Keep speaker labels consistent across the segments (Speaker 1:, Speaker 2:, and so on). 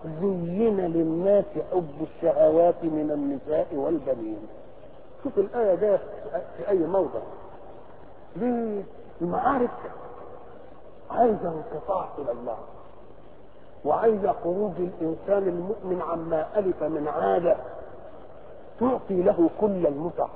Speaker 1: زين للناس حب الشهوات من النساء والبنين شوف الآية ده في أي موضع ليه المعارك عايزة انقطاع إلى الله وعايزة خروج الإنسان المؤمن عما ألف من عادة تعطي له كل المتع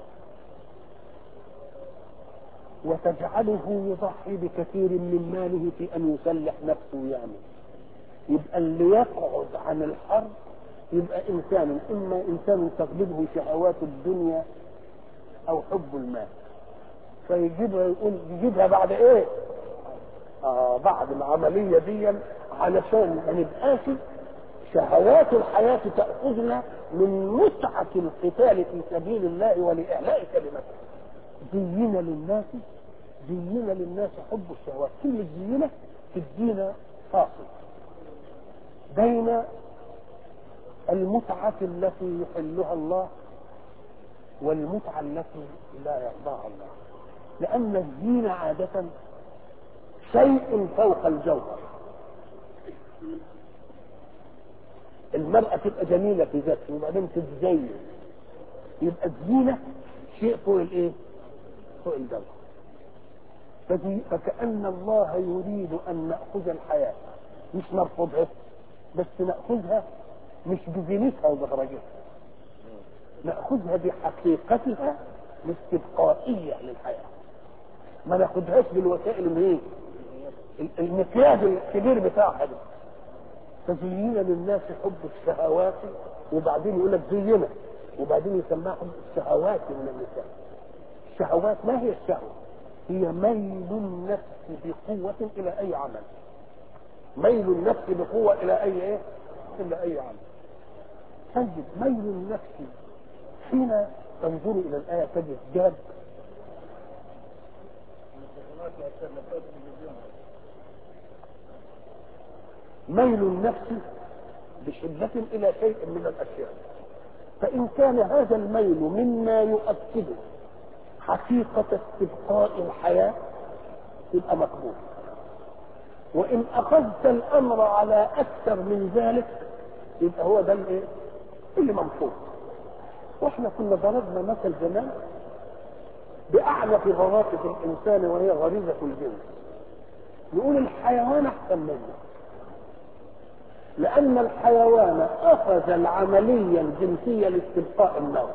Speaker 1: وتجعله يضحي بكثير من ماله في أن يسلح نفسه يعني يبقى اللي يقعد عن الحرب يبقى إنسان إما إنسان تغلبه شهوات الدنيا أو حب المال فيجيبها يقول يجيبها بعد إيه؟ آه بعد العملية دي علشان ما نبقاش شهوات الحياة تأخذنا من متعة القتال في سبيل الله ولإعلاء كلمته زين للناس زين للناس حب الشهوات كلمة زينة تدينا فاصل بين المتعة التي يحلها الله والمتعة التي لا يرضاها الله لأن الزينة عادة شيء فوق الجوهر المرأة تبقى جميلة في ذاتها وبعدين تتزين يبقى الزينة شيء فوق الايه؟ فوق الجوهر فدي فكأن الله يريد أن نأخذ الحياة مش نرفضها بس نأخذها مش بزينتها وبهرجتها نأخذها بحقيقتها الاستبقائية للحياة ما ناخدهاش بالوسائل اللي ايه المكياج الكبير بتاعها ده فزين للناس حب الشهوات وبعدين يقول لك زينة وبعدين يسماها حب الشهوات من النساء الشهوات ما هي الشهوة هي ميل النفس بقوة إلى أي عمل ميل النفس بقوة إلى أي إيه؟ إلى أي عمل تجد ميل النفس حين تنظر إلى الآية تجد جاد ميل النفس بشدة إلى شيء من الأشياء فإن كان هذا الميل مما يؤكد حقيقة استبقاء الحياة يبقى مقبول وإن أخذت الأمر على أكثر من ذلك يبقى هو ده الإيه؟ اللي مرفوض واحنا كنا ضربنا مثل زمان بأعنف غرائز الإنسان وهي غريزة الجنس نقول الحيوان أحسن منه لأن الحيوان أخذ العملية الجنسية لاستبقاء النوع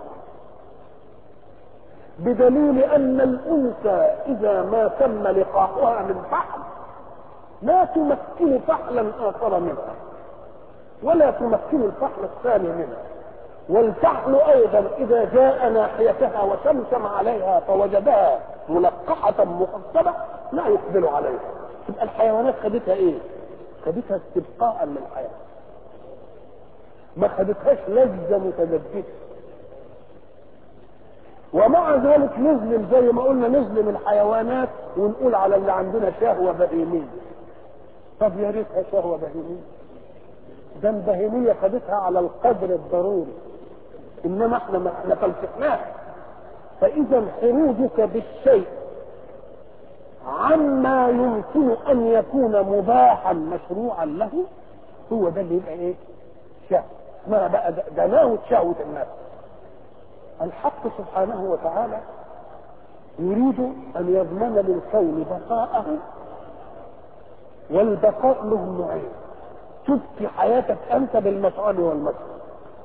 Speaker 1: بدليل أن الأنثى إذا ما تم لقاؤها من فحل لا تمكن فحلا آخر منها ولا تمكن الفحل الثاني منها والفحل أيضا إذا جاء ناحيتها وشمشم عليها فوجدها ملقحة مخصبة لا يقبل عليها تبقى الحيوانات خدتها إيه؟ خدتها استبقاء للحياة ما خدتهاش لذة متجددة ومع ذلك نظلم زي ما قلنا نظلم الحيوانات ونقول على اللي عندنا شهوة بهيمية طب يا ريتها شهوة بهيمية ده البهيمية خدتها على القدر الضروري انما احنا ما احنا فلسفناها فاذا خروجك بالشيء عما يمكن ان يكون مباحا مشروعا له هو ده اللي يبقى ايه شهوة اسمها بقى دناوة شهوة النفس الحق سبحانه وتعالى يريد ان يضمن للكون بقاءه والبقاء له نوعين تبقي حياتك انت بالمفعول والمسعى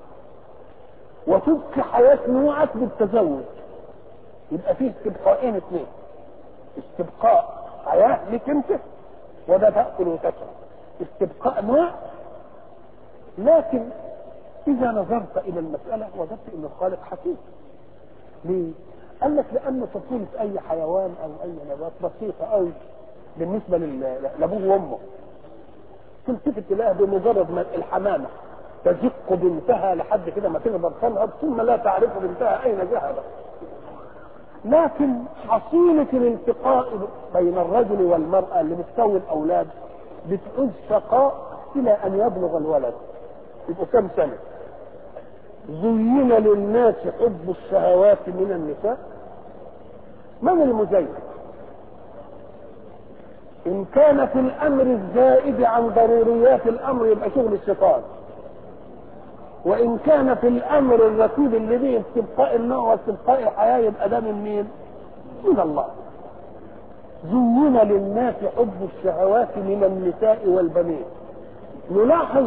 Speaker 1: وتبقي حياة نوعك بالتزوج يبقى فيه استبقائين اثنين استبقاء حياة لك انت وده تأكل وتشرب استبقاء نوع لكن إذا نظرت إلى المسألة وجدت أن الخالق حكيم ليه؟ قال لك لأن طفولة أي حيوان أو أي نبات بسيطة أوي بالنسبة لأبوه وأمه تلتفت تلاقيها بمجرد ما الحمامة تزق بنتها لحد كده ما تقدر تنهض ثم لا تعرف بنتها أين ذهبت لكن حصيلة الالتقاء بين الرجل والمرأة اللي بتسوي الأولاد بتعوز شقاء إلى أن يبلغ الولد يبقوا كم سنة زين للناس حب الشهوات من النساء من المزين ان كان في الامر الزائد عن ضروريات الامر يبقى شغل الشيطان وان كان في الامر الرتيب اللي فيه استبقاء النوع واستبقاء الحياه يبقى ده من مين؟ من الله زين للناس حب الشهوات من النساء والبنين نلاحظ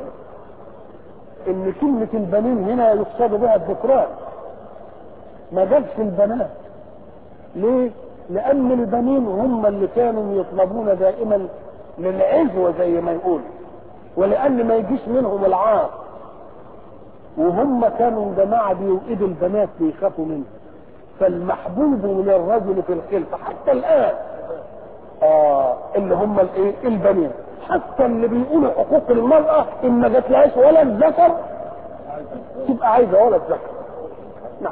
Speaker 1: ان كلمة البنين هنا يقصد بها الذكران ما جابش البنات ليه؟ لأن البنين هم اللي كانوا يطلبون دائما للعزوة زي ما يقول ولأن ما يجيش منهم العار وهم كانوا جماعة بيوئدوا البنات بيخافوا منهم فالمحبوب من الرجل في الخلفة حتى الآن آه اللي هم الايه البنين حتى اللي بيقولوا حقوق المرأة إن ما جاتلهاش ولد ذكر تبقى عايزة ولد ذكر نعم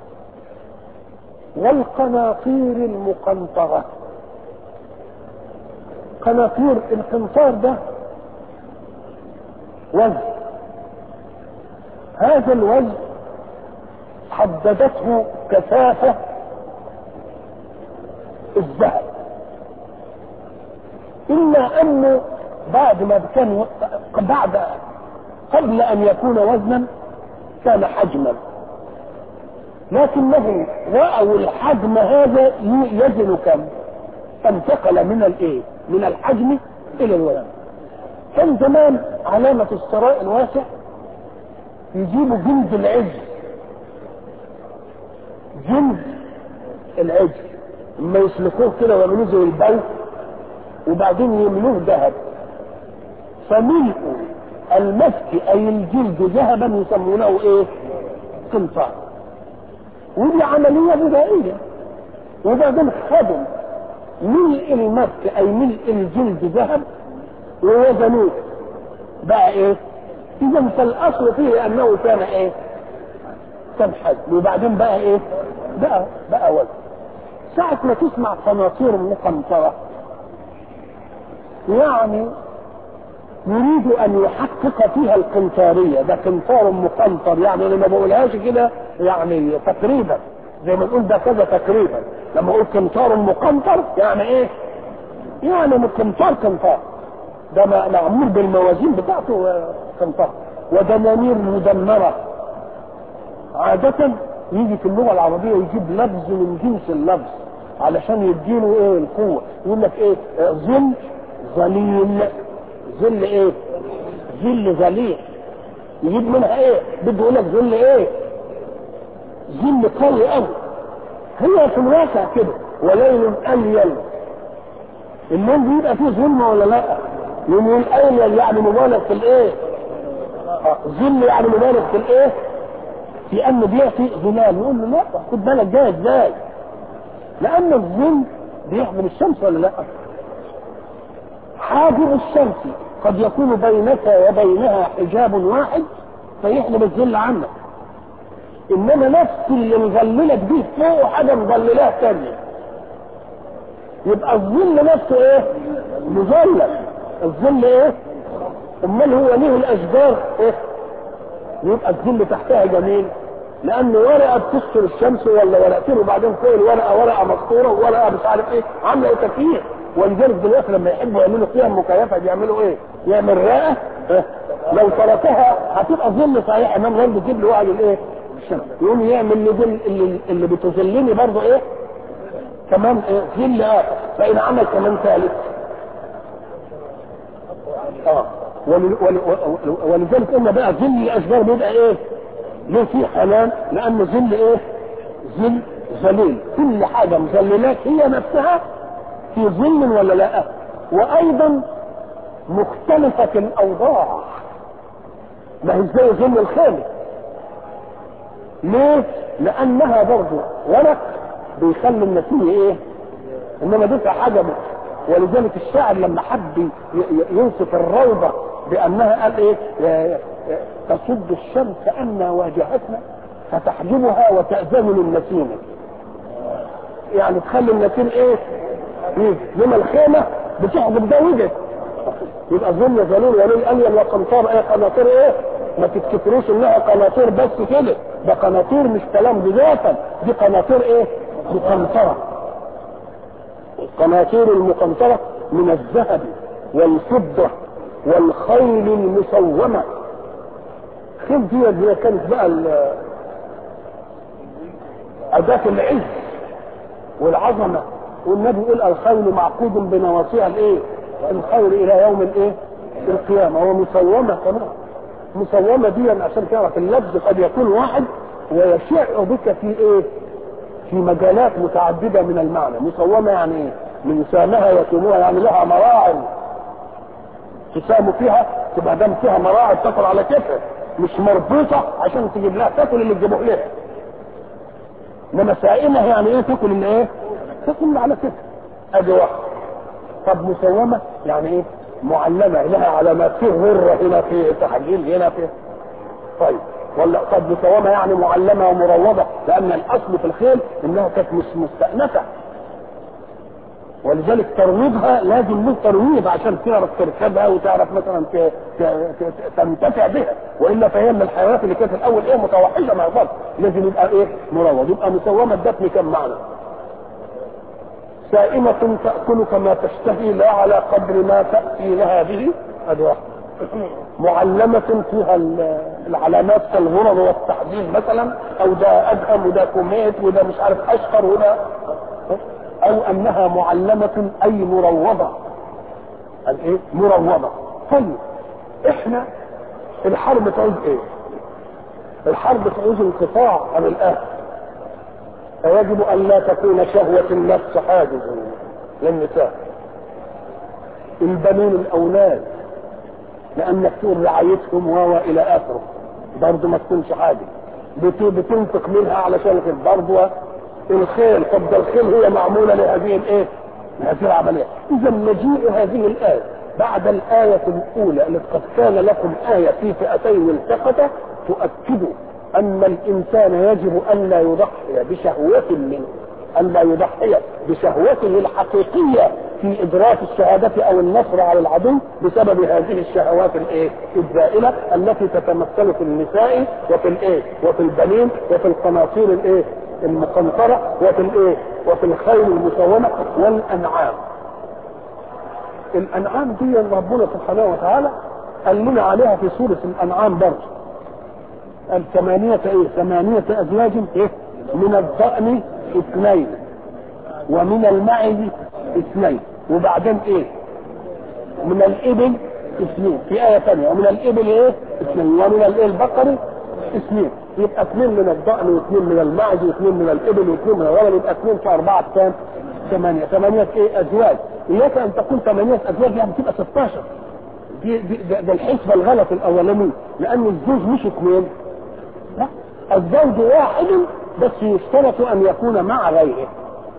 Speaker 1: والقناطير المقنطرة قناطير القنطار ده وزن هذا الوزن حددته كثافة الذهب إلا أنه بعد ما كان بعد قبل أن يكون وزنا كان حجما لكنهم رأوا الحجم هذا يزن كم فانتقل من الايه من الحجم الى الوزن كان زمان علامة الثراء الواسع يجيبوا جلد العجل جلد العجل لما يسلكوه كده ويعملوه زي البيت وبعدين يملوه ذهب فملء المسك اي الجلد ذهبا يسمونه ايه قنطار ودي عمليه بدائيه وبعدين خدوا ملء المسك اي ملء الجلد ذهب ووزنوه بقى ايه اذا فالاصل فيه انه كان ايه كان حجم وبعدين بقى ايه بقى بقى وزن ساعة ما تسمع قناطير مقنطرة يعني يريد ان يحقق فيها القنطارية ده قنطار مقنطر يعني انا ما بقولهاش كده يعني تقريبا زي ما نقول ده كذا تقريبا لما اقول قنطار مقنطر يعني ايه يعني قنطار قنطار ده معمول بالموازين بتاعته قنطار ودنانير مدمرة عادة يجي في اللغة العربية يجيب لفظ من جنس اللفظ علشان يديله ايه القوة يقول لك ايه ظل ظليل ظل ايه ظل ظليل يجيب منها ايه بده يقول لك ظل ايه ظل قوي قوي هي في الواقع كده وليل اليل الليل بيبقى فيه ظلمه ولا لا يقول اليل يعني مبالغ في الايه ظل يعني مبالغ في الايه في انه بيعطي ظلال يقول له لا خد بالك ده ازاي لان الظل بيحمل الشمس ولا لا حاجب الشمس قد يكون بينك وبينها حجاب واحد فيحجب الظل عنك انما نفس اللي مظللك دي فوق حاجه مظللاه تانية يبقى الظل نفسه ايه مظلل الظل ايه امال هو ليه الاشجار ايه يبقى الظل تحتها جميل لان ورقه بتستر الشمس ولا ورقتين وبعدين فوق الورقه ورقه مسطوره وورقه مش عارف ايه عامله ايه تكييف ولذلك دلوقتي لما يحبوا يعملوا فيها مكيفه بيعملوا ايه؟ يعمل رئه لو تركها هتبقى ظل صحيح امام غير بتجيب له وعي الايه؟ الشمس يقوم يعمل لي ظل اللي, اللي بتظلني برضه ايه؟ كمان إيه؟ ظل اخر فان عمل كمان ثالث اه ولذلك قلنا بقى ظل الاشجار بيبقى ايه؟ ليه فيه حنان؟ لان ظل ايه؟ ظل ظليل كل حاجه مظللات هي نفسها في ظل ولا لا وايضا مختلفة الاوضاع ما هي زي ظل الخامس ليه لانها برضه ورق بيخلي النتيجة ايه انما دي حجمه ولذلك الشاعر لما حب يوصف الروضة بانها قال ايه تصد الشمس ان واجهتنا فتحجبها وتأذن للنسيم يعني تخلي النسيم ايه لما الخيمة بتحجب ده وجه يبقى ظل ظليل وليل الين وقنطار ايه قناطير ايه ما تفتكروش انها قناطير بس كده ده قناطير مش كلام بذاتا دي قناطير ايه مقنطرة القناطير المقنطرة من الذهب والفضة والخيل المسومة خيل دي اللي هي كانت بقى ال- أداة العز والعظمة والنبي يقول الخيل معقود بنواصيها الايه؟ الخيل إلى يوم الايه؟ القيامة ومسومة كمان مسومة دي عشان تعرف اللفظ قد يكون واحد ويشع بك في ايه؟ في مجالات متعددة من المعنى مسومة يعني ايه؟ من سامها يسومها يعني لها مراعي تسام فيها تبقى دام فيها مراعي تاكل على كتفها مش مربوطة عشان تجيب لها تاكل اللي تجيبوه لها انما سائمة يعني ايه تاكل اللي ايه؟ تاكل اللي على كتفها ادي واحدة طب مسومة يعني ايه؟ معلمة لها علامات فيه غرة هنا في تحجيل هنا في طيب ولا طب مسومة يعني معلمة ومروضة لأن الأصل في الخيل إنها كانت مش مستأنفة ولذلك ترويضها لازم له ترويض عشان تعرف تركبها وتعرف مثلا ت- ت- ت- تنتفع بها والا فهي من الحيوانات اللي كانت الاول ايه متوحشه مع بعض لازم يبقى ايه مروض يبقى مسومه الدفن كم معنى سائمة تأكل كما تشتهي لا على قدر ما تأتي لها به أدواء معلمة فيها ال- العلامات كالغرض والتحديد مثلا أو ده أدهم وده كوميت وده مش عارف أشقر وده أو أنها معلمة أي مروضة الإيه؟ مروضة طيب إحنا الحرب تعوز إيه؟ الحرب تعوز انقطاع عن الآخر فيجب ان لا تكون شهوة النفس حاجزا للنساء البنون الاولاد لانك تقول رعايتهم و الى اخره برضه ما تكونش حاجه بت- بتنفق منها علشان كده برضه الخيل طب ده الخيل هي معموله لهذه الايه؟ لهذه العمليه اذا مجيء هذه الايه بعد الآية الأولى التي قد كان لكم آية في فئتين التقتا تؤكد أن الإنسان يجب أن لا يضحي بشهوة منه أن لا يضحي بشهوته الحقيقية في إدراك الشهادة أو النصر على العدو بسبب هذه الشهوات الإيه؟ الزائلة التي تتمثل في النساء وفي الإيه؟ وفي البنين وفي القناطير الإيه؟ المقنطرة وفي الإيه؟ وفي الخيل المسومة والأنعام. الأنعام دي ربنا سبحانه وتعالى قال لنا عليها في سورة الأنعام برضه. قال ثمانية إيه؟ ثمانية أزواج إيه؟ من الضأن اثنين ومن المعز اثنين وبعدين ايه من الابل اثنين في آية ثانية ومن الابل ايه اثنين ومن الايه البقر اثنين يبقى اثنين من الضأن واثنين من المعز واثنين من الابل واثنين من الغنم يبقى اثنين في اربعة كام؟ ثمانية ثمانية ايه ازواج اياك ان تكون ثمانية ازواج يعني تبقى 16 دي, دي ده, ده الحسبة الغلط الاولاني لان الزوج مش اثنين لا الزوج واحد بس يشترط ان يكون مع غيره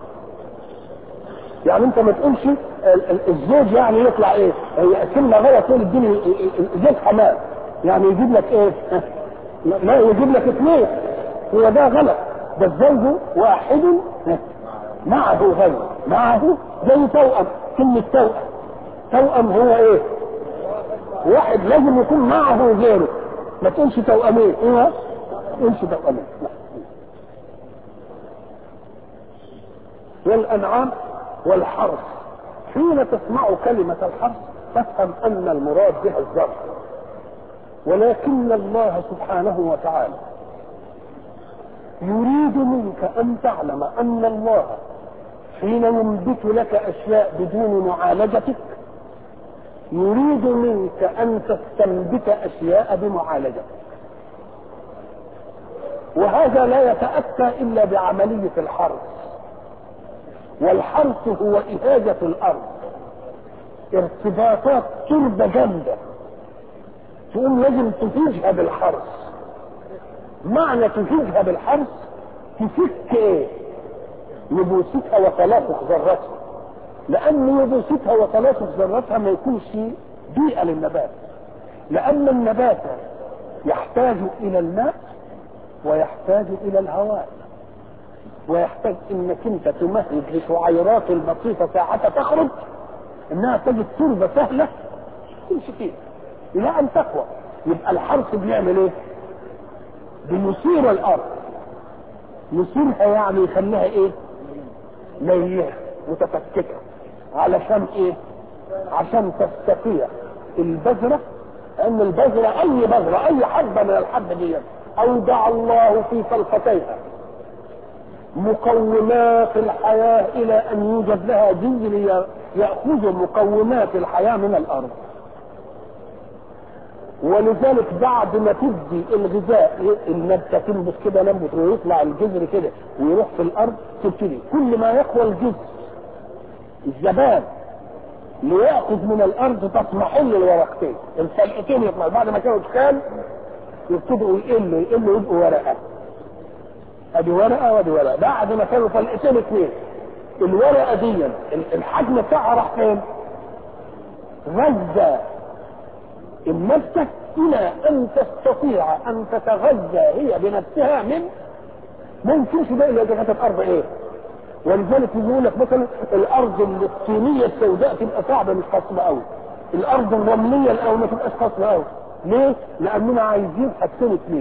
Speaker 1: يعني انت ما تقولش ال- ال- الزوج يعني يطلع ايه هي كلمه غلط تقول الدنيا زوج حمام يعني يجيب لك ايه لا لا، يجيب لك اثنين هو ده غلط ده الزوج واحد معه غير معه زي توأم كلمة توأم توأم هو ايه واحد لازم يكون معه غيره ما تقولش توأمين هو ما تقولش توأمين لا. والأنعام والحرث حين تسمع كلمة الحرث تفهم أن المراد بها الزرع ولكن الله سبحانه وتعالى يريد منك أن تعلم أن الله حين ينبت لك أشياء بدون معالجتك يريد منك أن تستنبت أشياء بمعالجتك وهذا لا يتأتى إلا بعملية الحرث والحرث هو إهاجة الأرض ارتباطات تربة جامدة تقوم لازم تفيجها بالحرث معنى تفيجها بالحرث تفك ايه يبوستها وتلاصق ذرتها لأن يبوستها وتلاصق ذرتها ما يكونش بيئة للنبات لأن النبات يحتاج إلى الماء ويحتاج إلى الهواء ويحتاج انك انت تمهد لشعيرات البسيطه ساعة تخرج انها تجد تربه سهله تمشي فيها الى ان تقوى يبقى الحرث بيعمل ايه؟ بيثير الارض يثيرها يعني يخليها ايه؟ لينه متفككه علشان ايه؟ عشان تستطيع البذرة أن البذرة أي بذرة أي حبة من الحبة دي أودع الله في فلقتيها مقومات الحياة إلى أن يوجد لها جذر يأخذ مقومات الحياة من الأرض ولذلك بعد ما تدي الغذاء النبتة تنبت كده نبت ويطلع الجذر كده ويروح في الأرض تبتدي كل ما يقوى الجذر الزبان ليأخذ من الأرض تطمحن الورقتين الفلقتين يطلع بعد ما كانوا تخان يبتدوا يقلوا يقلوا يبقوا ورقة ادي ورقة وادي ورقة بعد ما كانوا فلقتين اثنين الورقة دي الحجم بتاعها راح فين؟ غذى النبتة إلى أن تستطيع أن تتغذى هي بنفسها من ممكنش بقى إلا إذا كانت الأرض إيه؟ ولذلك يقول لك مثلا الأرض الطينية السوداء تبقى صعبة مش خصبة أوي. الأرض الرملية الأول ما تبقاش خصبة أوي. ليه؟ لأننا عايزين حاجتين اثنين.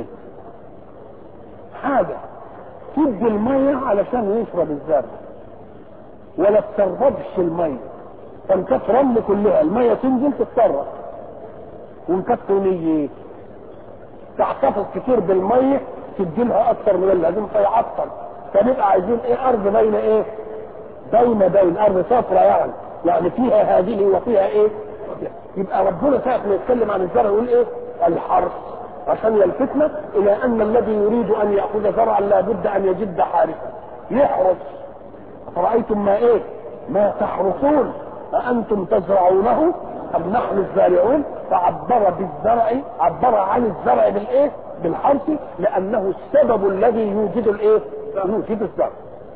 Speaker 1: حاجة تدي المية علشان يشرب الزرع. ولا تسربش المية. فإن كانت رمل كلها المية تنزل تتسرب. وإن كانت طينية تحتفظ كتير بالمية تدي لها أكثر من اللازم فيعطل. فنبقى عايزين ايه ارض بين ايه بين بين ارض صفرة يعني يعني فيها هذه وفيها ايه يبقى ربنا ساعة ما يتكلم عن الزرع يقول ايه الحرث عشان يلفتنا الى ان الذي يريد ان ياخذ زرعا لابد ان يجد حارثا يحرث فرأيتم ما ايه ما تحرثون أأنتم تزرعونه أم نحن الزارعون فعبر بالزرع عبر عن الزرع بالإيه؟ بالحرث لأنه السبب الذي يوجد الإيه؟ يوجد الزرع.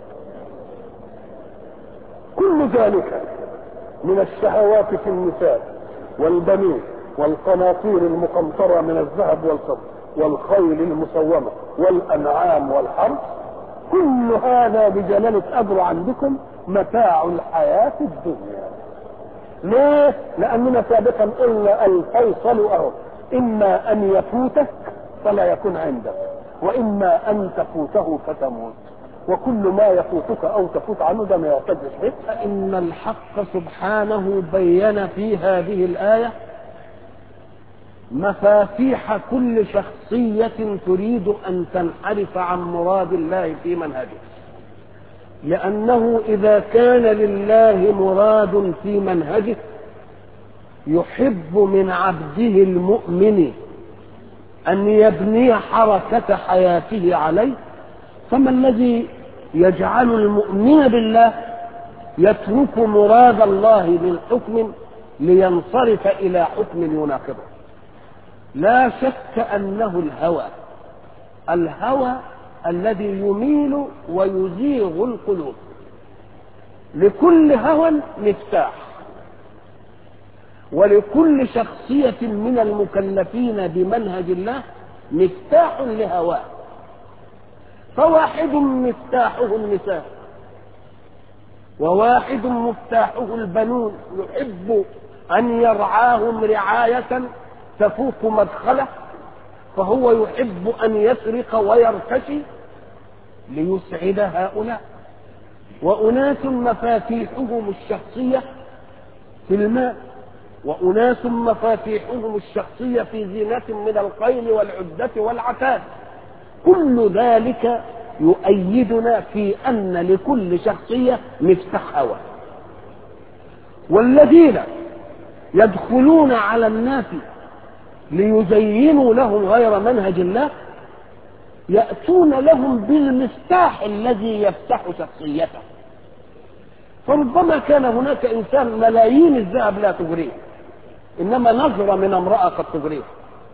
Speaker 1: كل ذلك من الشهوات في النساء والبنين والقناطير المقنطرة من الذهب والفضة والخيل المسومة والأنعام والحرث كل هذا بجلالة أجر عندكم متاع الحياة الدنيا ليه؟ لأننا سابقا قلنا الفيصل أهو إما أن يفوتك فلا يكون عندك وإما أن تفوته فتموت وكل ما يفوتك أو تفوت عنه ده ما يعتدش به
Speaker 2: فإن الحق سبحانه بين في هذه الآية مفاتيح كل شخصية تريد أن تنحرف عن مراد الله في منهجه لأنه إذا كان لله مراد في منهجه يحب من عبده المؤمن أن يبني حركة حياته عليه فما الذي يجعل المؤمن بالله يترك مراد الله من حكم لينصرف إلى حكم يناقضه لا شك أنه الهوى الهوى الذي يميل ويزيغ القلوب لكل هوى مفتاح ولكل شخصية من المكلفين بمنهج الله مفتاح لهواه فواحد مفتاحه النساء وواحد مفتاحه البنون يحب أن يرعاهم رعاية تفوق مدخله فهو يحب أن يسرق ويرتشي ليسعد هؤلاء وأناس مفاتيحهم الشخصية في الماء وأناس مفاتيحهم الشخصية في زينة من القيل والعدة والعتاد كل ذلك يؤيدنا في أن لكل شخصية مفتاح هوى والذين يدخلون على الناس ليزينوا لهم غير منهج الله يأتون لهم بالمفتاح الذي يفتح شخصيته فربما كان هناك إنسان ملايين الذهب لا تغريه إنما نظرة من امرأة قد تغريه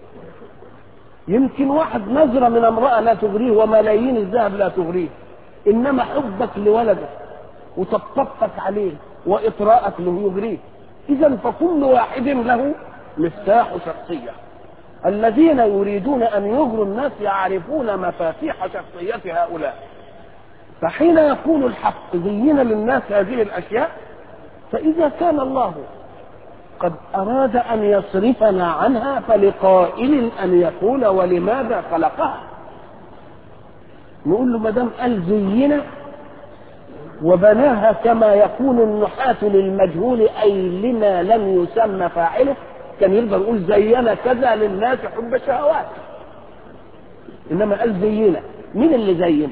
Speaker 2: يمكن واحد نظرة من امرأة لا تغريه وملايين الذهب لا تغريه إنما حبك لولدك وطبطبتك عليه وإطراءك له يغريه إذا فكل واحد له مفتاح شخصية الذين يريدون أن يغروا الناس يعرفون مفاتيح شخصية هؤلاء فحين يقول الحق زين للناس هذه الأشياء فإذا كان الله قد أراد أن يصرفنا عنها فلقائل أن يقول ولماذا خلقها نقول له ما دام قال زينا وبناها كما يكون النحاة للمجهول أي لما لم يسمى فاعله كان يقدر يقول زينا كذا للناس حب الشهوات إنما قال زينا مين اللي زينا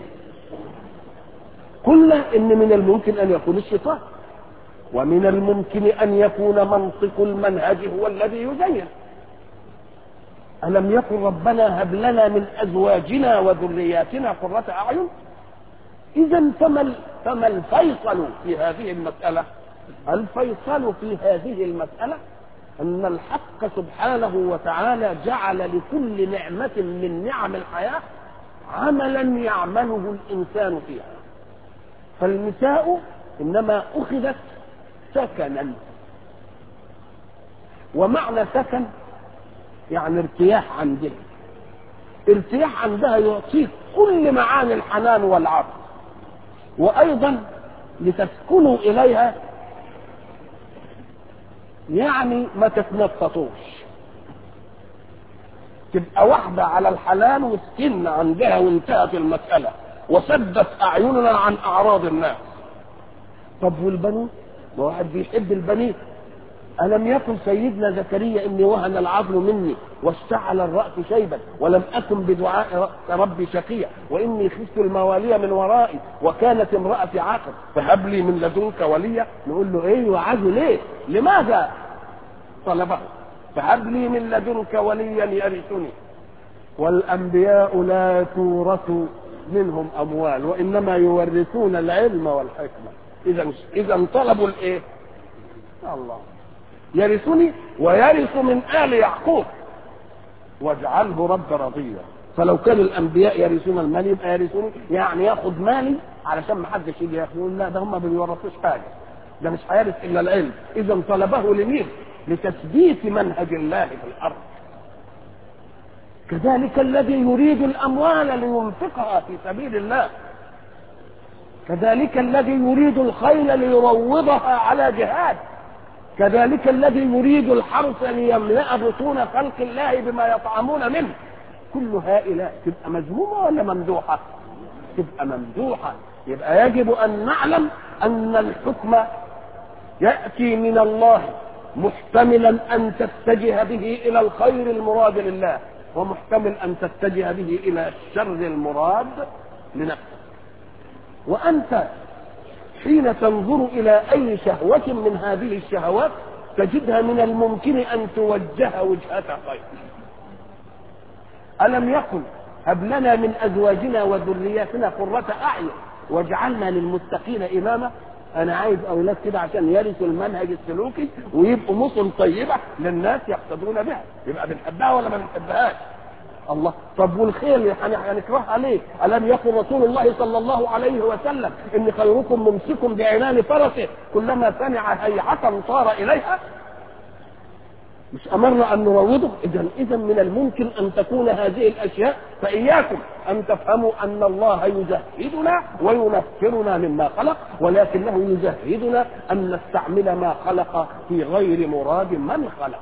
Speaker 2: قلنا إن من الممكن أن يكون الشيطان ومن الممكن أن يكون منطق المنهج هو الذي يزين ألم يقل ربنا هب لنا من أزواجنا وذرياتنا قرة أعين إذا فما فما الفيصل في هذه المسألة؟ الفيصل في هذه المسألة أن الحق سبحانه وتعالى جعل لكل نعمة من نعم الحياة عملا يعمله الإنسان فيها فالنساء إنما أخذت سكنا ومعنى سكن يعني ارتياح عندها ارتياح عندها يعطيك كل معاني الحنان والعطف وايضا لتسكنوا اليها يعني ما تتنططوش تبقى واحدة على الحلال والسن عندها وانتهت المسألة وسدت أعيننا عن أعراض الناس طب والبنون ما واحد بيحب البنين ألم يكن سيدنا زكريا إني وهن العظم مني واشتعل الرأس شيبا ولم أكن بدعاء ربي شقيا وإني خفت الموالي من ورائي وكانت امرأتي عاقر فهب لي من لدنك وليا نقول له إيه وعزه ليه لماذا طلبه فهب لي من لدنك وليا يرثني والأنبياء لا تورث منهم أموال وإنما يورثون العلم والحكمة إذا إذا طلبوا الإيه؟ الله يرثني ويرث من آل يعقوب واجعله رب رضيا فلو كان الانبياء يرثون المال يبقى يرثوني يعني ياخد مالي علشان ما حدش يجي ياخد يقول لا ده هم ما بيورثوش حاجه ده مش هيرث الا العلم اذا طلبه لمين؟ لتثبيت منهج الله في الارض كذلك الذي يريد الاموال لينفقها في سبيل الله كذلك الذي يريد الخيل ليروضها على جهاد كذلك الذي يريد الحرث ليملأ بطون خلق الله بما يطعمون منه كل هؤلاء تبقى مذمومة ولا ممدوحة تبقى ممدوحة يبقى يجب أن نعلم أن الحكم يأتي من الله محتملا أن تتجه به إلى الخير المراد لله ومحتمل أن تتجه به إلى الشر المراد لنفسك وأنت حين تنظر إلى أي شهوة من هذه الشهوات تجدها من الممكن أن توجه وجهة خير ألم يقل هب لنا من أزواجنا وذرياتنا قرة أعين واجعلنا للمتقين إماما أنا عايز أولاد كده عشان يرثوا المنهج السلوكي ويبقوا مصن طيبة للناس يقتدون بها يبقى بنحبها ولا ما بنحبهاش الله طب والخيل هنكرهها ليه؟ ألم يقل رسول الله صلى الله عليه وسلم إن خيركم ممسك بعنان فرسه كلما سمع هيعة صار إليها؟ مش أمرنا أن نروضه؟ إذا إذا من الممكن أن تكون هذه الأشياء فإياكم أن تفهموا أن الله يزهدنا وينفرنا مما خلق ولكنه يزهدنا أن نستعمل ما خلق في غير مراد من خلق.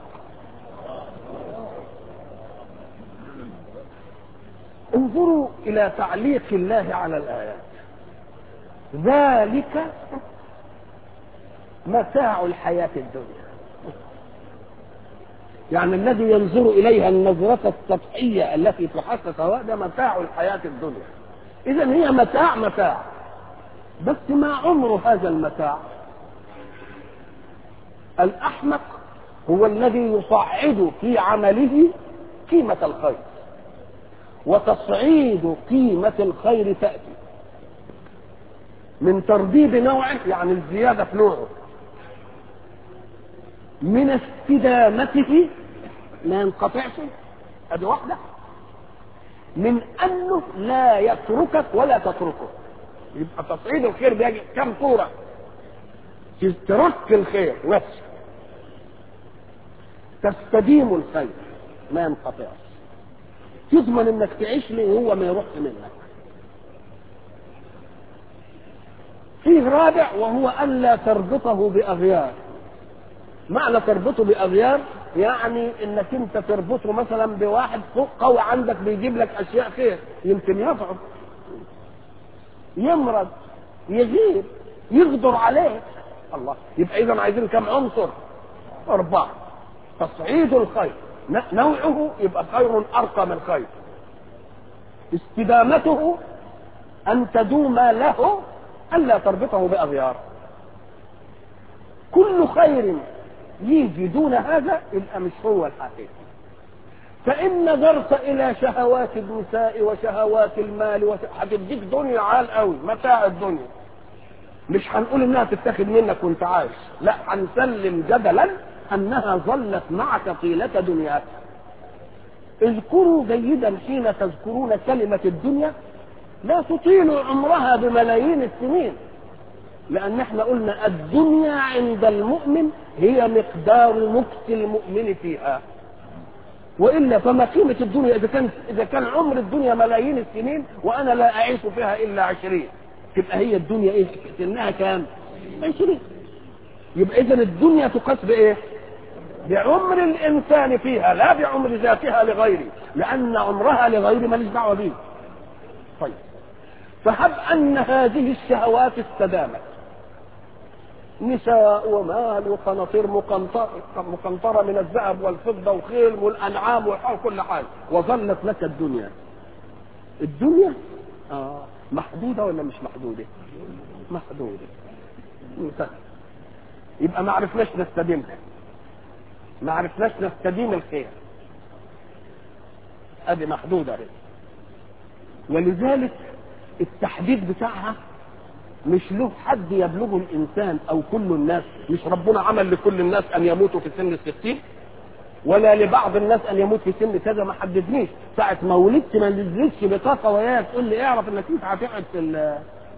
Speaker 2: انظروا الى تعليق الله على الايات ذلك متاع الحياه الدنيا يعني الذي ينظر اليها النظره السطحيه التي تحس سواء ده متاع الحياه الدنيا اذا هي متاع متاع بس ما عمر هذا المتاع الاحمق هو الذي يصعد في عمله قيمه الخير وتصعيد قيمة الخير تأتي من ترديد نوعه يعني الزيادة في نوعه من استدامته ما ينقطعش ادي واحدة من انه لا يتركك ولا تتركه يبقى تصعيد الخير بيجي كم صورة ترك الخير نفسه تستديم الخير ما ينقطعش تضمن انك تعيش له وهو ما يروحش منك فيه رابع وهو الا تربطه باغيار معنى تربطه باغيار يعني انك انت تربطه مثلا بواحد فوق قوي عندك بيجيب لك اشياء خير يمكن يضعف يمرض يغيب يقدر عليه الله يبقى اذا عايزين كم عنصر اربعه تصعيد الخير ن- نوعه يبقى خير ارقى من خير استدامته ان تدوم له الا تربطه باغيار كل خير يجي دون هذا يبقى مش هو الحقيقي فإن نظرت إلى شهوات النساء وشهوات المال وش... هتديك دنيا عال قوي متاع الدنيا مش هنقول انها تتاخد منك وانت عايش لا هنسلم جدلا انها ظلت معك طيلة دنياك اذكروا جيدا حين تذكرون كلمة الدنيا لا تطيل عمرها بملايين السنين لان احنا قلنا الدنيا عند المؤمن هي مقدار مكس المؤمن فيها والا فما قيمه الدنيا اذا كان اذا كان عمر الدنيا ملايين السنين وانا لا اعيش فيها الا عشرين تبقى هي الدنيا ايه سنها كام عشرين يبقى اذا الدنيا تقاس بايه بعمر الانسان فيها لا بعمر ذاتها لغيره لان عمرها لغيره ماليش دعوه به طيب فهب ان هذه الشهوات استدامت نساء ومال وقناطير مقنطرة, مقنطرة من الذهب والفضة وخيل والأنعام وكل حاجة وظلت لك الدنيا الدنيا آه محدودة ولا مش محدودة محدودة انتهى يبقى ما عرفناش نستديمها ما عرفناش نستديم الخير ادي محدودة هي. ولذلك التحديد بتاعها مش له حد يبلغه الانسان او كل الناس مش ربنا عمل لكل الناس ان يموتوا في سن الستين ولا لبعض الناس ان يموت في سن كذا ما حددنيش ساعة ما ولدت ما نزلتش بطاقة وياها تقول لي اعرف انك انت هتقعد في ال-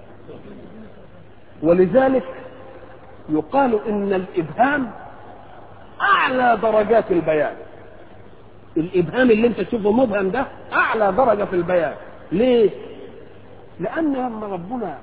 Speaker 2: ولذلك يقال ان الابهام اعلى درجات البيان الابهام اللي انت تشوفه مبهم ده اعلى درجة في البيان ليه لان لما ربنا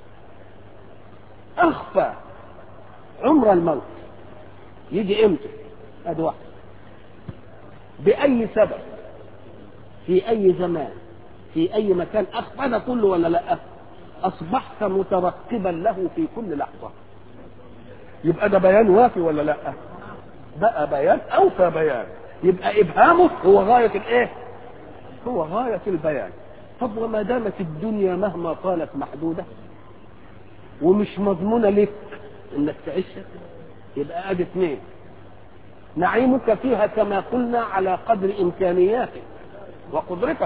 Speaker 2: اخفى عمر الموت يجي امتى ادي واحد باي سبب في اي زمان في اي مكان اخفى ده كله ولا لا اصبحت مترقبا له في كل لحظه يبقى ده بيان وافي ولا لا بقى بيان اوفى بيان يبقى ابهامه هو غايه الايه هو غايه البيان طب وما دامت الدنيا مهما قالت محدوده ومش مضمونه لك انك تعيشها يبقى ادي اثنين نعيمك فيها كما قلنا على قدر امكانياتك وقدرتك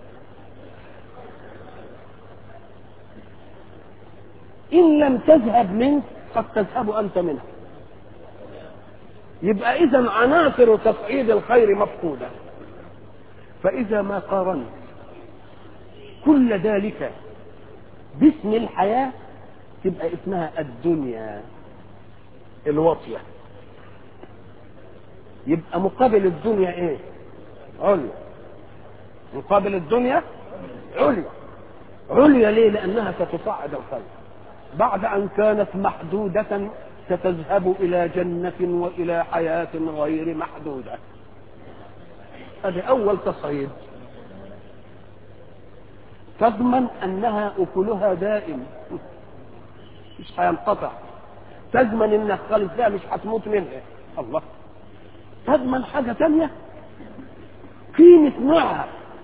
Speaker 2: ان لم تذهب منك قد تذهب انت منها يبقى اذا عناصر تصعيد الخير مفقوده فاذا ما قارنت كل ذلك باسم الحياه تبقى اسمها الدنيا الواطيه يبقى مقابل الدنيا ايه عليا مقابل الدنيا عليا عليا ليه لانها ستصعد الخير بعد ان كانت محدوده ستذهب الى جنه والى حياه غير محدوده هذا اول تصعيد تضمن انها اكلها دائم مش هينقطع تضمن انك خالص فيها مش هتموت منها الله تضمن حاجه تانية قيمه نوعها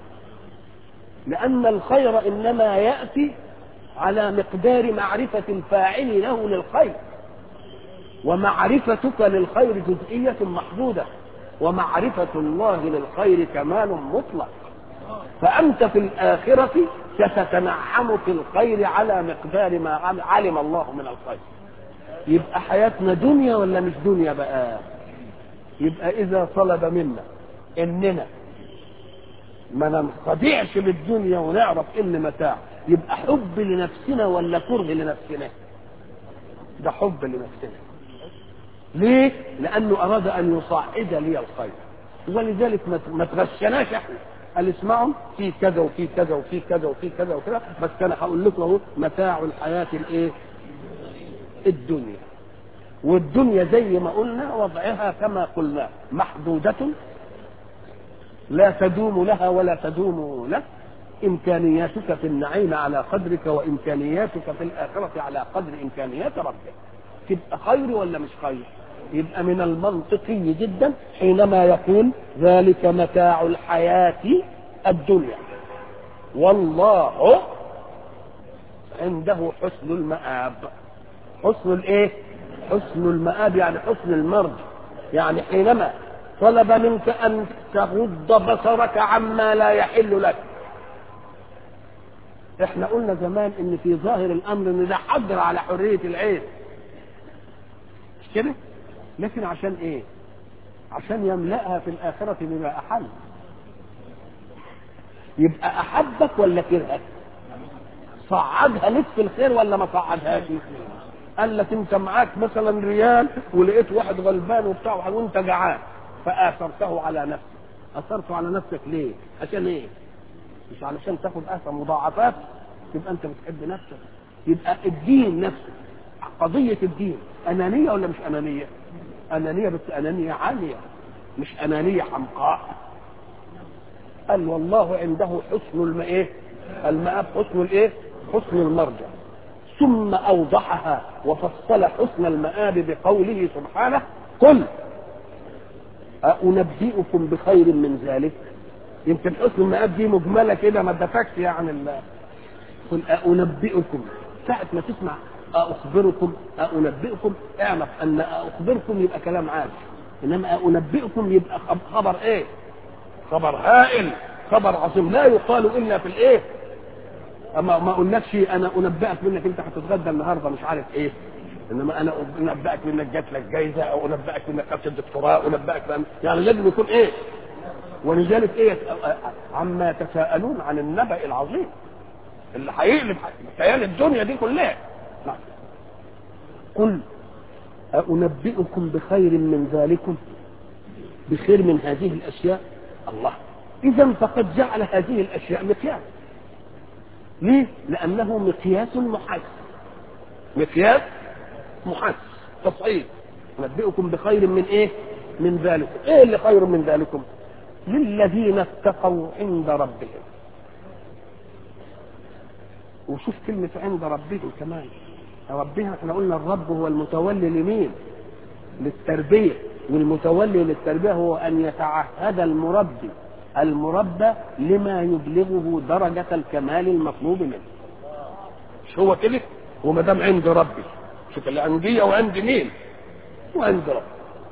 Speaker 2: لان الخير انما ياتي على مقدار معرفه الفاعل له للخير ومعرفتك للخير جزئيه محدوده ومعرفه الله للخير كمال مطلق فأنت في الآخرة ستتنعم في الخير على مقدار ما عم- علم الله من الخير يبقى حياتنا دنيا ولا مش دنيا بقى يبقى إذا طلب منا إننا ما ننخدعش بالدنيا ونعرف إن متاع يبقى حب لنفسنا ولا كره لنفسنا ده حب لنفسنا ليه؟ لأنه أراد أن يصعد لي الخير ولذلك ما- ما تغشناش احنا قال اسمعوا في كذا وفي كذا وفي كذا وفي كذا وكذا بس انا هقول لكم اهو متاع الحياه الايه؟ الدنيا والدنيا زي ما قلنا وضعها كما قلنا محدودة لا تدوم لها ولا تدوم له إمكانياتك في النعيم على قدرك وإمكانياتك في الآخرة على قدر إمكانيات ربك تبقى خير ولا مش خير يبقى من المنطقي جدا حينما يقول ذلك متاع الحياة الدنيا والله عنده حسن المآب حسن الايه حسن المآب يعني حسن المرجع يعني حينما طلب منك ان تغض بصرك عما لا يحل لك احنا قلنا زمان ان في ظاهر الامر ان ده حظر على حريه العين مش كده لكن عشان ايه عشان يملأها في الآخرة بما أحل يبقى أحبك ولا كرهك صعدها لك في الخير ولا ما صعدهاش قال لك انت معاك مثلا ريال ولقيت واحد غلبان وبتاع وانت جعان فآثرته على نفسك أثرته على نفسك ليه عشان ايه مش علشان تاخد أثر مضاعفات يبقى انت بتحب نفسك يبقى الدين نفسه قضية الدين أنانية ولا مش أنانية أنانية بس أنانية عالية مش أنانية حمقاء قال والله عنده حسن الم ايه المآب حسن الايه حسن المرجع ثم أوضحها وفصل حسن المآب بقوله سبحانه قل أنبئكم بخير من ذلك يمكن حسن المآب دي مجملة كده ما ادتكش يعني ال- قل أنبئكم ساعة ما تسمع أخبركم أنبئكم اعرف أن أخبركم يبقى كلام عادي إنما أنبئكم يبقى خب- خبر إيه؟ خبر هائل خبر عظيم لا يقال إلا في الإيه؟ أما ما أقولكش أنا أنبئك منك أنت هتتغدى النهارده مش عارف إيه انما انا انبئك منك جات لك جايزه او انبئك منك خدت الدكتوراه انبئك بأن يعني لازم يكون ايه ولذلك ايه عما يتساءلون عن النبأ العظيم اللي هيقلب خيال الدنيا دي كلها نعم. قل أنبئكم بخير من ذلكم بخير من هذه الأشياء الله إذا فقد جعل هذه الأشياء مقياس ليه؟ لأنه مقياس محس مقياس محس تصعيد أنبئكم بخير من إيه؟ من ذلكم إيه اللي خير من ذلكم؟ للذين اتقوا عند ربهم وشوف كلمة عند ربهم كمان ربها احنا قلنا الرب هو المتولي لمين للتربية والمتولي للتربية هو أن يتعهد المربي المربى لما يبلغه درجة الكمال المطلوب منه مش هو كده وما دام عند ربي شوف الأندية وعند مين وعند ربي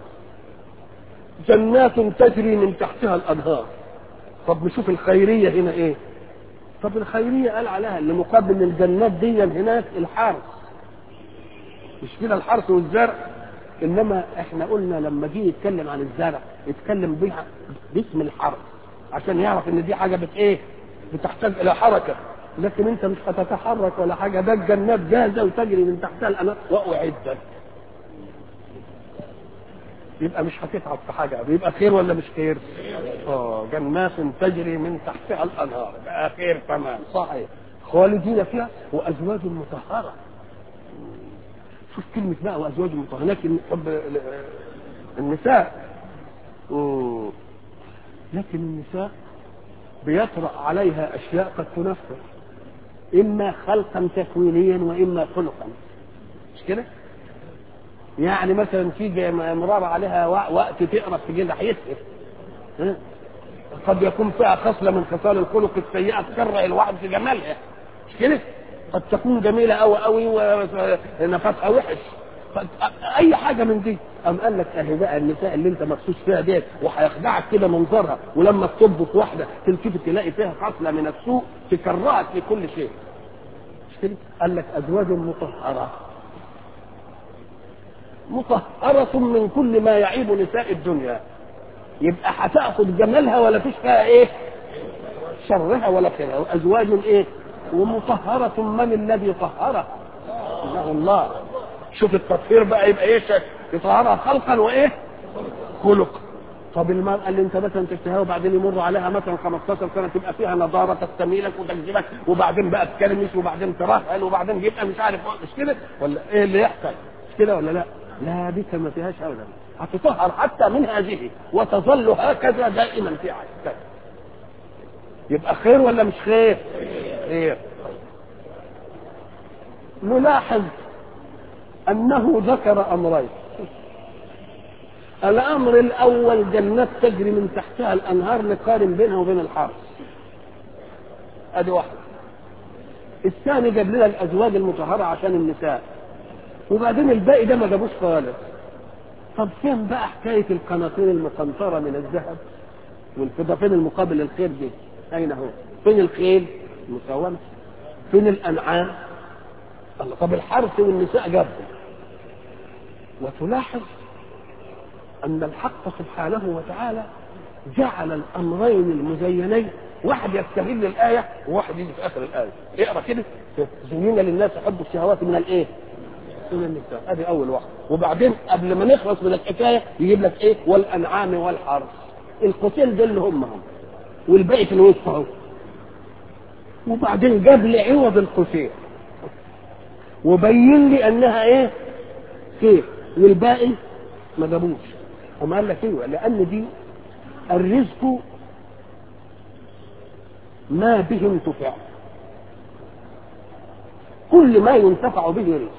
Speaker 2: جنات تجري من تحتها الأنهار طب نشوف الخيرية هنا ايه طب الخيرية قال عليها اللي مقابل الجنات دي هناك الحرث مش كده الحرث والزرع انما احنا قلنا لما جه يتكلم عن الزرع يتكلم بها باسم الحرث عشان يعرف ان دي حاجه بت ايه بتحتاج الى حركه لكن انت مش هتتحرك ولا حاجه ده الجنات جاهزه وتجري من تحتها الانهار واعدت يبقى مش هتتعب في حاجه يبقى خير ولا مش خير؟ اه جنات تجري من تحتها الانهار بقى خير تمام صحيح خالدين فيها وازواج مطهره شوف كلمة بقى وأزواج مطهرة لكن حب النساء مم. لكن النساء بيطرأ عليها أشياء قد تنفر إما خلقا تكوينيا وإما خلقا مش كده؟ يعني مثلا تيجي مرار عليها وقت تقرب تجي حيتها قد يكون فيها خصلة من خصال الخلق السيئة تكره الواحد في جمالها مش كده؟ قد تكون جميله قوي قوي ونفسها وحش اي حاجه من دي قام قال لك اهي بقى النساء اللي انت مخصوص فيها ديت وهيخدعك كده منظرها ولما تطب في واحده تلتفت تلاقي فيها خصله من السوء تكرهك في كل شيء مش كده؟ قال لك ازواج مطهره مطهرة من كل ما يعيب نساء الدنيا يبقى هتاخد جمالها ولا فيش فيها ايه؟ شرها ولا خيرها وازواج ايه؟ ومطهرة من الذي طهرها انه الله شوف التطهير بقى يبقى ايه يطهرها خلقا وايه خلق طب المرأة اللي انت مثلا تشتهيها وبعدين يمر عليها مثلا 15 سنة تبقى فيها نضارة تستميلك وتجذبك وبعدين بقى تكرمش وبعدين ترهل وبعدين يبقى مش عارف مش كده ولا ايه اللي يحصل مش كده ولا لا؟ لا دي ما فيهاش ابدا هتطهر حتى من هذه وتظل هكذا دائما في عهد يبقى خير ولا مش خير خير نلاحظ انه ذكر امرين الامر الاول جنات تجري من تحتها الانهار نقارن بينها وبين الحرث ادي واحده الثاني جاب لنا الازواج المطهره عشان النساء وبعدين الباقي ده ما جابوش خالص طب فين بقى حكايه القناطير المقنطره من الذهب والفضه فين المقابل الخير دي اين هو فين الخيل المساومه فين الانعام الله طب الحرث والنساء جابهم وتلاحظ ان الحق سبحانه وتعالى جعل الامرين المزينين واحد يستهل الايه وواحد يجي في اخر الايه اقرا كده زين للناس حب الشهوات من الايه من النساء ادي اول واحد وبعدين قبل ما نخلص من الحكايه يجيب لك ايه والانعام والحرث القوسين دول اللي هم هم والباقي في الوسط اهو وبعدين جاب لي عوض القوسين وبين لي انها ايه خير والباقي ما جابوش وما قال لك ايوه لان دي الرزق ما به انتفاع كل ما ينتفع به رزق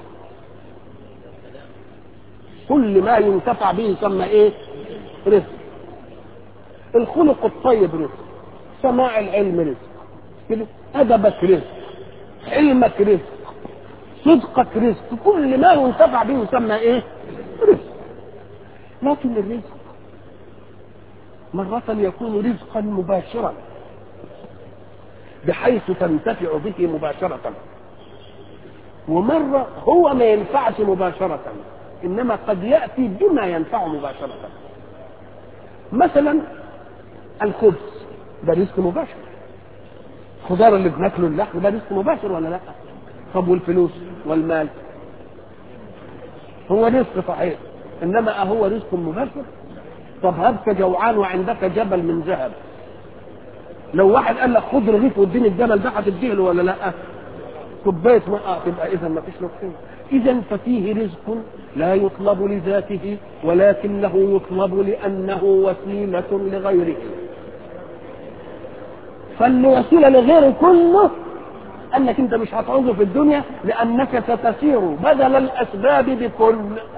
Speaker 2: كل ما ينتفع به يسمى ايه رزق الخلق الطيب رزق سماع العلم رزق كده ادبك رزق علمك رزق صدقك رزق كل ما ينتفع به يسمى ايه رزق لكن الرزق مرة يكون رزقا مباشرا بحيث تنتفع به مباشرة ومرة هو ما ينفعش مباشرة إنما قد يأتي بما ينفع مباشرة مثلا الخبز ده رزق مباشر الخضار اللي بناكله اللحم ده رزق مباشر ولا لا طب والفلوس والمال هو رزق صحيح انما اهو رزق مباشر طب هبك جوعان وعندك جبل من ذهب لو واحد قال لك خد رغيف واديني الجبل ده هتديه له ولا لا كوبايه ماء تبقى اذا ما فيش له خير اذا ففيه رزق لا يطلب لذاته ولكنه يطلب لانه وسيله لغيره فالوسيله لغيره كله انك انت مش هتعوزه في الدنيا لانك ستسير بدل الاسباب بكل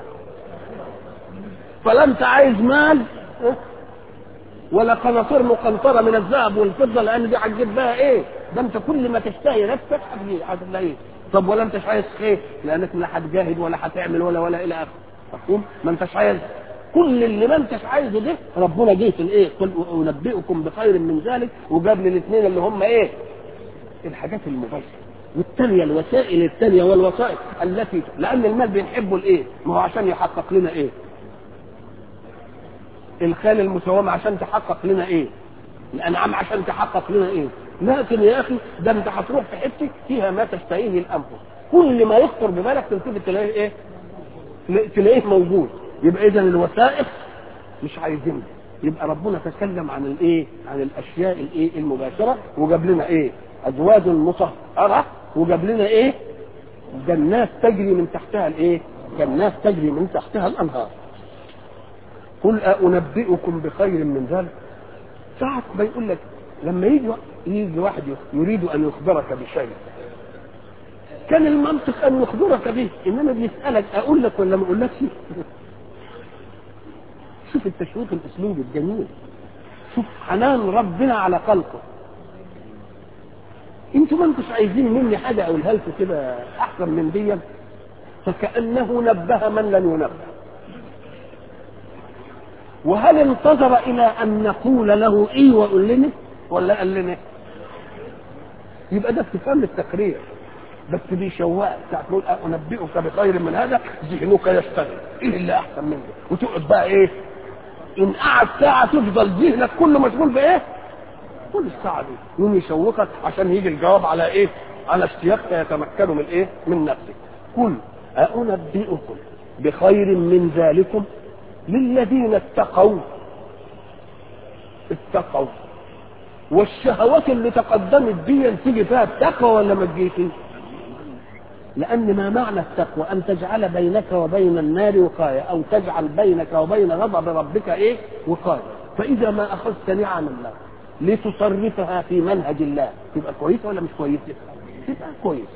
Speaker 2: فلا انت عايز مال ولا قناطير مقنطره من الذهب والفضه لان دي هتجيب بها ايه؟ ده انت كل ما تشتهي نفسك هتلاقيه طب ولا انتش عايز خير لانك لا هتجاهد ولا هتعمل ولا ولا الى اخره مفهوم؟ ما انتش عايز كل اللي ما انتش عايزه ده ربنا جه في الايه؟ قل انبئكم بخير من ذلك وجاب لي الاثنين اللي هم ايه؟ الحاجات المباشره والثانيه الوسائل الثانيه والوسائط التي لان المال بنحبه الايه؟ ما هو عشان يحقق لنا ايه؟ الخال المساومه عشان تحقق لنا ايه؟ الانعام عشان تحقق لنا ايه؟ لكن يا اخي ده انت هتروح في حته فيها ما تشتهيه الانفس كل ما يخطر ببالك تلتفت تلاقيه ايه؟ تلاقيه موجود يبقى اذا الوسائط مش عايزينها يبقى ربنا تكلم عن الايه؟ عن الاشياء الايه؟ المباشره وجاب لنا ايه؟ ازواج مطهره وجاب لنا ايه؟ جنات تجري من تحتها الايه؟ جنات تجري من تحتها الانهار. قل أنبئكم بخير من ذلك ساعة ما يقول لك لما يجي يجي واحد يريد أن يخبرك بشيء كان المنطق أن يخبرك به إنما بيسألك أقول لك ولا ما أقولكش شوف التشويق الأسلوبي الجميل شوف حنان ربنا على خلقه انتوا ما انتوش عايزين مني حاجه اقولها لكم كده احسن من دي فكانه نبه من لن ينبه وهل انتظر الى ان نقول له ايه وقول لنا ولا قال لنا يبقى ده استفهام للتقرير بس بيشوقك تقول انبئك بخير من هذا ذهنك يشتغل ايه اللي احسن منه وتقعد بقى ايه ان قعد ساعه تفضل ذهنك كله مشغول بايه كل الساعه دي يوم يشوقك عشان يجي الجواب على ايه على اشتياق يتمكن من ايه من نفسك قل أنبئكم بخير من ذلكم للذين اتقوا اتقوا والشهوات اللي تقدمت دي تيجي فيها التقوى ولا ما تجيش لأن ما معنى التقوى أن تجعل بينك وبين النار وقاية أو تجعل بينك وبين غضب ربك إيه وقاية فإذا ما أخذت نعم الله لتصرفها في منهج الله تبقى كويسه ولا مش كويسه؟ تبقى كويسه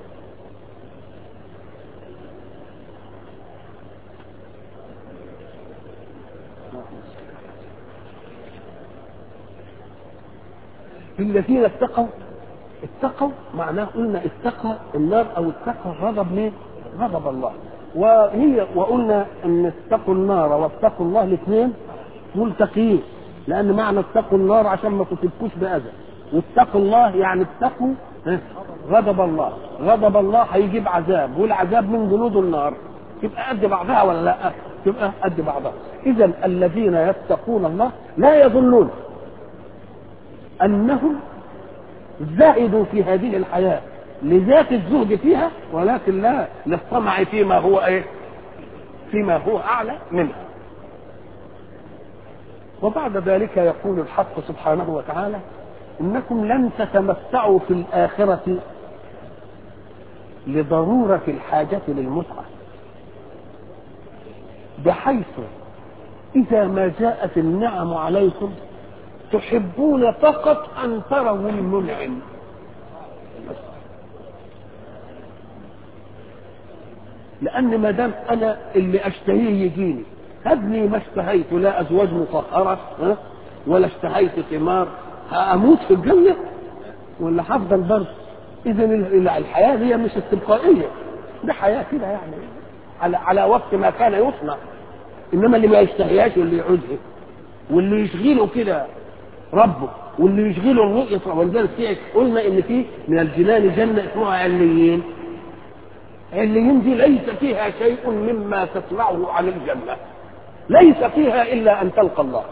Speaker 2: الذين اتقوا اتقوا معناه قلنا اتقى النار او اتقى غضب مين؟ غضب الله وهي وقلنا ان اتقوا النار واتقوا الله الاثنين ملتقيين لان معنى اتقوا النار عشان ما تصيبكوش باذى واتقوا الله يعني اتقوا غضب الله غضب الله هيجيب عذاب والعذاب من جنود النار تبقى قد بعضها ولا لا تبقى قد بعضها اذا الذين يتقون الله لا يظنون انهم زهدوا في هذه الحياه لذات الزهد فيها ولكن لا للطمع فيما هو ايه فيما هو اعلى منها وبعد ذلك يقول الحق سبحانه وتعالى انكم لن تتمتعوا في الاخره لضروره الحاجه للمتعه بحيث اذا ما جاءت النعم عليكم تحبون فقط ان تروا المنعم لان ما دام انا اللي اشتهيه يجيني هبني ما اشتهيت لا ازواج مطهره ها ولا اشتهيت ثمار هموت في الجنه ولا هفضل برضه اذا الحياه هي مش استبقائيه ده حياه كده يعني على على وقت ما كان يصنع انما اللي ما يشتهيهاش واللي يعوزها واللي يشغله كده ربه واللي يشغله الرؤية ولذلك في قلنا ان في من الجنان جنة اسمها عليين عليين دي ليس فيها شيء مما تسمعه عن الجنة ليس فيها الا ان تلقى الله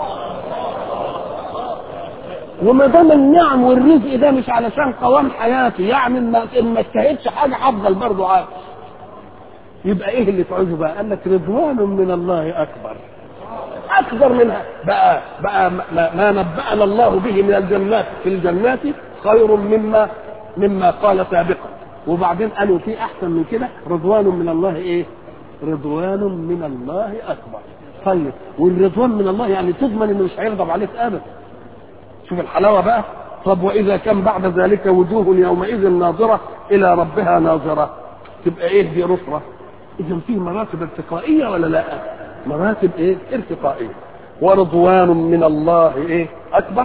Speaker 2: وما دام النعم والرزق ده مش علشان قوام حياتي يعني ما ان ما اجتهدش حاجه هفضل برضه عايش يبقى ايه اللي تعوزه بقى؟ قال لك رضوان من الله اكبر اكبر منها بقى بقى ما, ما نبأنا الله به من الجنات في الجنات خير مما مما قال سابقا وبعدين قالوا في احسن من كده رضوان من الله ايه؟ رضوان من الله اكبر طيب والرضوان من الله يعني تضمن انه مش هيغضب عليك ابدا شوف الحلاوه بقى طب واذا كان بعد ذلك وجوه يومئذ ناظره الى ربها ناظره تبقى ايه دي نصره اذا في مراتب ارتقائيه ولا لا مراتب ايه ارتقائيه ورضوان من الله ايه اكبر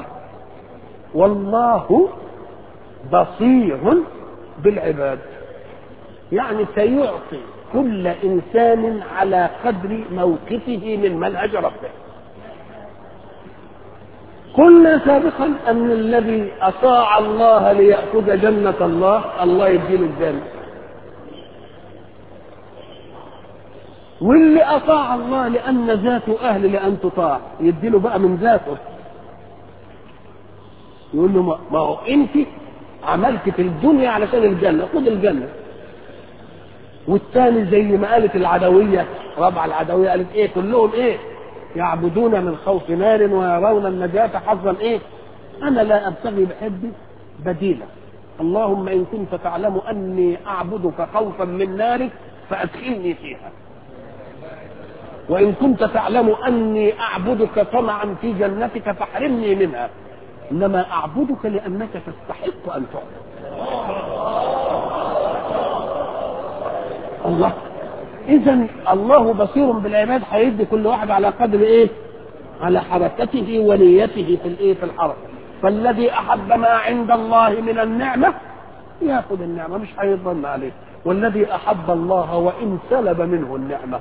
Speaker 2: والله بصير بالعباد يعني سيعطي كل انسان على قدر موقفه من منهج ربه قلنا سابقا ان الذي اطاع الله لياخذ جنه الله الله يديله الجنه واللي اطاع الله لان ذاته اهل لان تطاع يديله بقى من ذاته يقول له ما هو انت عملت في الدنيا علشان الجنه خد الجنه والثاني زي ما قالت العدويه رابعه العدويه قالت ايه كلهم ايه يعبدون من خوف نار ويرون النجاة حظا ايه انا لا ابتغي بحبي بديلا اللهم ان كنت تعلم اني اعبدك خوفا من نارك فادخلني فيها وان كنت تعلم اني اعبدك طمعا في جنتك فاحرمني منها انما اعبدك لانك تستحق ان تعبد الله اذا الله بصير بالعباد هيدي كل واحد على قدر ايه على حركته ونيته في الايه في الحركه فالذي احب ما عند الله من النعمه ياخذ النعمه مش هيضن عليه والذي احب الله وان سلب منه النعمه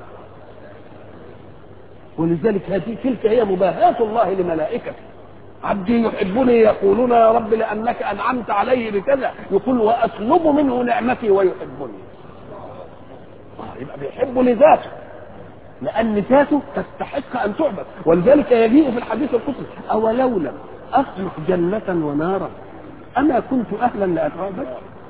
Speaker 2: ولذلك هذه تلك هي مباهاة الله لملائكته عبدي يحبني يقولون يا رب لأنك أنعمت عليه بكذا يقول وأسلب منه نعمتي ويحبني يبقى بيحب لذاته لأن ذاته تستحق أن تعبد ولذلك يجيء في الحديث القدسي أولو لم أخلق جنة ونارا أما كنت أهلا لأن أعبد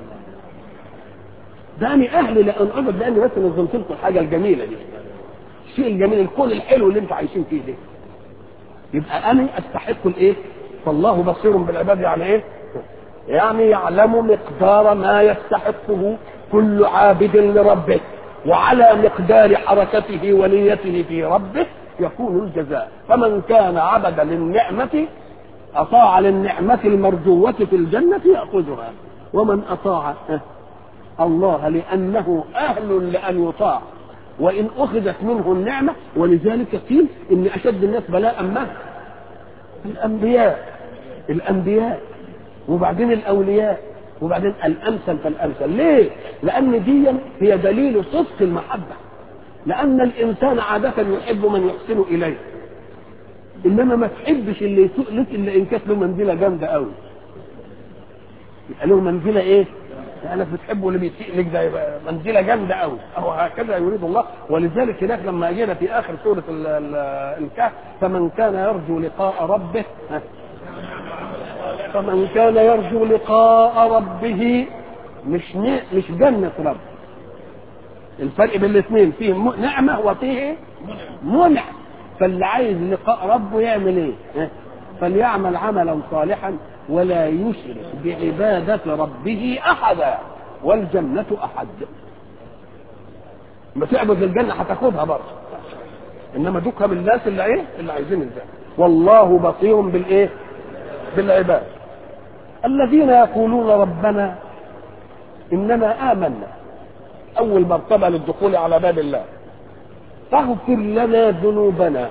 Speaker 2: ده أنا أهل لأن أعبد لأني بس نظمت لكم الحاجة الجميلة دي الشيء الجميل الكون الحلو اللي انتوا عايشين فيه ده يبقى انا استحق الايه فالله بصير بالعباد يعني ايه يعني يعلم مقدار ما يستحقه كل عابد لربه وعلى مقدار حركته ونيته في ربه يكون الجزاء فمن كان عبد للنعمة أطاع للنعمة المرجوة في الجنة يأخذها ومن أطاع الله لأنه أهل لأن يطاع وإن أخذت منه النعمة ولذلك قيل إن أشد الناس بلاء ما الأنبياء الأنبياء وبعدين الأولياء وبعدين الأمثل فالأمثل ليه؟ لأن دي هي دليل صدق المحبة لأن الإنسان عادة يحب من يحسن إليه إنما ما تحبش اللي يسوء لك إلا إن كانت له منزلة جامدة قوي يبقى له منزلة إيه؟ لأنك بتحبه اللي بيسيء لك ده يبقى منزلة جامدة قوي أو هكذا يريد الله ولذلك هناك لما جينا في آخر سورة ال- ال- الكهف فمن كان يرجو لقاء ربه ها، فمن كان يرجو لقاء ربه مش ن- مش جنة رب الفرق بين الاثنين فيه م- نعمة وفيه منع فاللي عايز لقاء ربه يعمل ايه؟ ها؟ فليعمل عملا صالحا ولا يشرك بعبادة ربه أحدا والجنة أحد ما تعبد الجنة هتاخدها برضه إنما دوكها من الناس اللي إيه؟ اللي عايزين الجنة والله بصير بالإيه؟ بالعباد الذين يقولون ربنا إننا آمنا أول مرتبة للدخول على باب الله فاغفر لنا ذنوبنا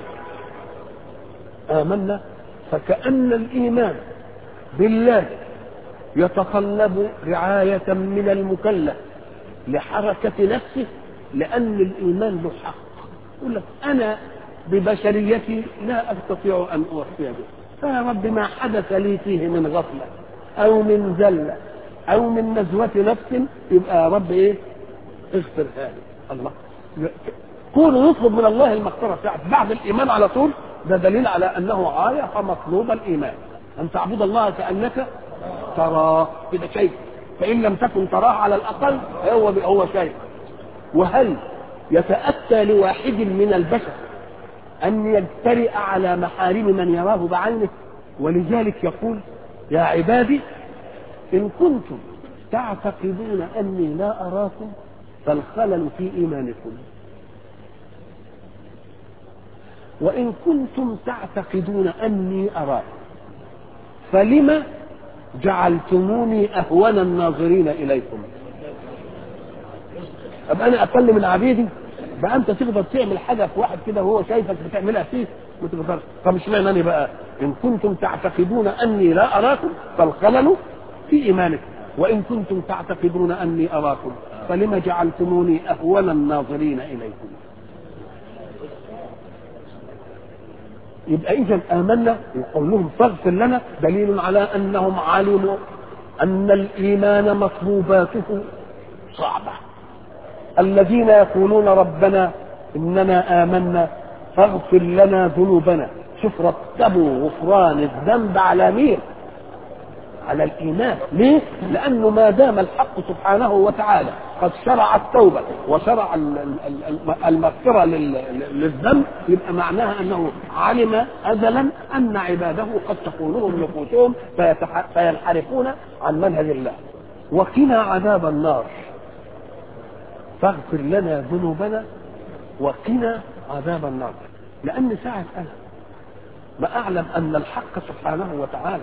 Speaker 2: آمنا فكأن الإيمان بالله يتطلب رعاية من المكلف لحركة نفسه لأن الإيمان له حق يقول لك أنا ببشريتي لا أستطيع أن أوفي به فيا رب ما حدث لي فيه من غفلة أو من زلة أو من نزوة نفس يبقى يا رب إيه اغفر هذا الله كونه يطلب من الله المغفرة بتاعته بعد الإيمان على طول ده دليل على أنه عاية مطلوب الإيمان أن تعبد الله كأنك تراه كده شيء فإن لم تكن تراه على الأقل هو هو شيء وهل يتأتى لواحد من البشر أن يجترئ على محارم من يراه بعينه ولذلك يقول يا عبادي إن كنتم تعتقدون أني لا أراكم فالخلل في إيمانكم وإن كنتم تعتقدون أني أراكم فلم جعلتموني أهون الناظرين إليكم أبقى أنا أقل من عبيدي بقى أنت تقدر تعمل حاجة في واحد كده وهو شايفك بتعملها فيه ما تقدرش طب اشمعنى أنا بقى إن كنتم تعتقدون أني لا أراكم فالخلل في إيمانكم وإن كنتم تعتقدون أني أراكم فلم جعلتموني أهون الناظرين إليكم يبقى إذا آمنا وقولهم فاغفر لنا دليل على أنهم علموا أن الإيمان مطلوباته صعبة الذين يقولون ربنا إننا آمنا فاغفر لنا ذنوبنا شوف رتبوا غفران الذنب على مين على الإيمان ليه؟ لأنه ما دام الحق سبحانه وتعالى قد شرع التوبة وشرع ال- ال- ال- المغفرة لل- للذنب يبقى معناها أنه علم أزلا أن عباده قد تخونهم نفوسهم فيتح- فينحرفون عن منهج الله وقنا عذاب النار فاغفر لنا ذنوبنا وقنا عذاب النار لأن ساعة أنا ما أعلم أن الحق سبحانه وتعالى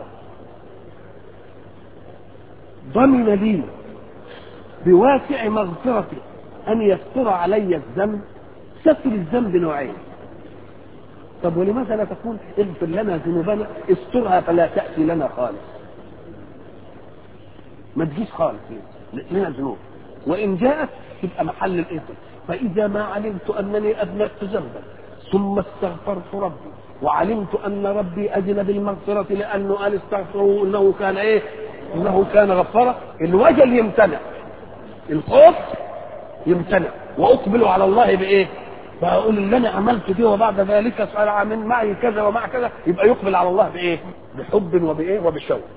Speaker 2: ضمن لي بواسع مغفرته أن يستر علي الذنب ستر الذنب نوعين طب ولماذا لا تقول اغفر لنا ذنوبنا استرها فلا تأتي لنا خالص ما تجيش خالص لنا ذنوب وإن جاءت تبقى محل الإثم فإذا ما علمت أنني أذنبت ذنبا ثم استغفرت ربي وعلمت أن ربي أذن بالمغفرة لأنه قال استغفروا إنه كان إيه إنه كان غفارا الوجل يمتنع الخوف يمتنع وأقبل على الله بإيه فأقول اللي أنا عملت دي وبعد ذلك صار من معي كذا ومع كذا يبقى يقبل على الله بإيه بحب وبإيه وبشوق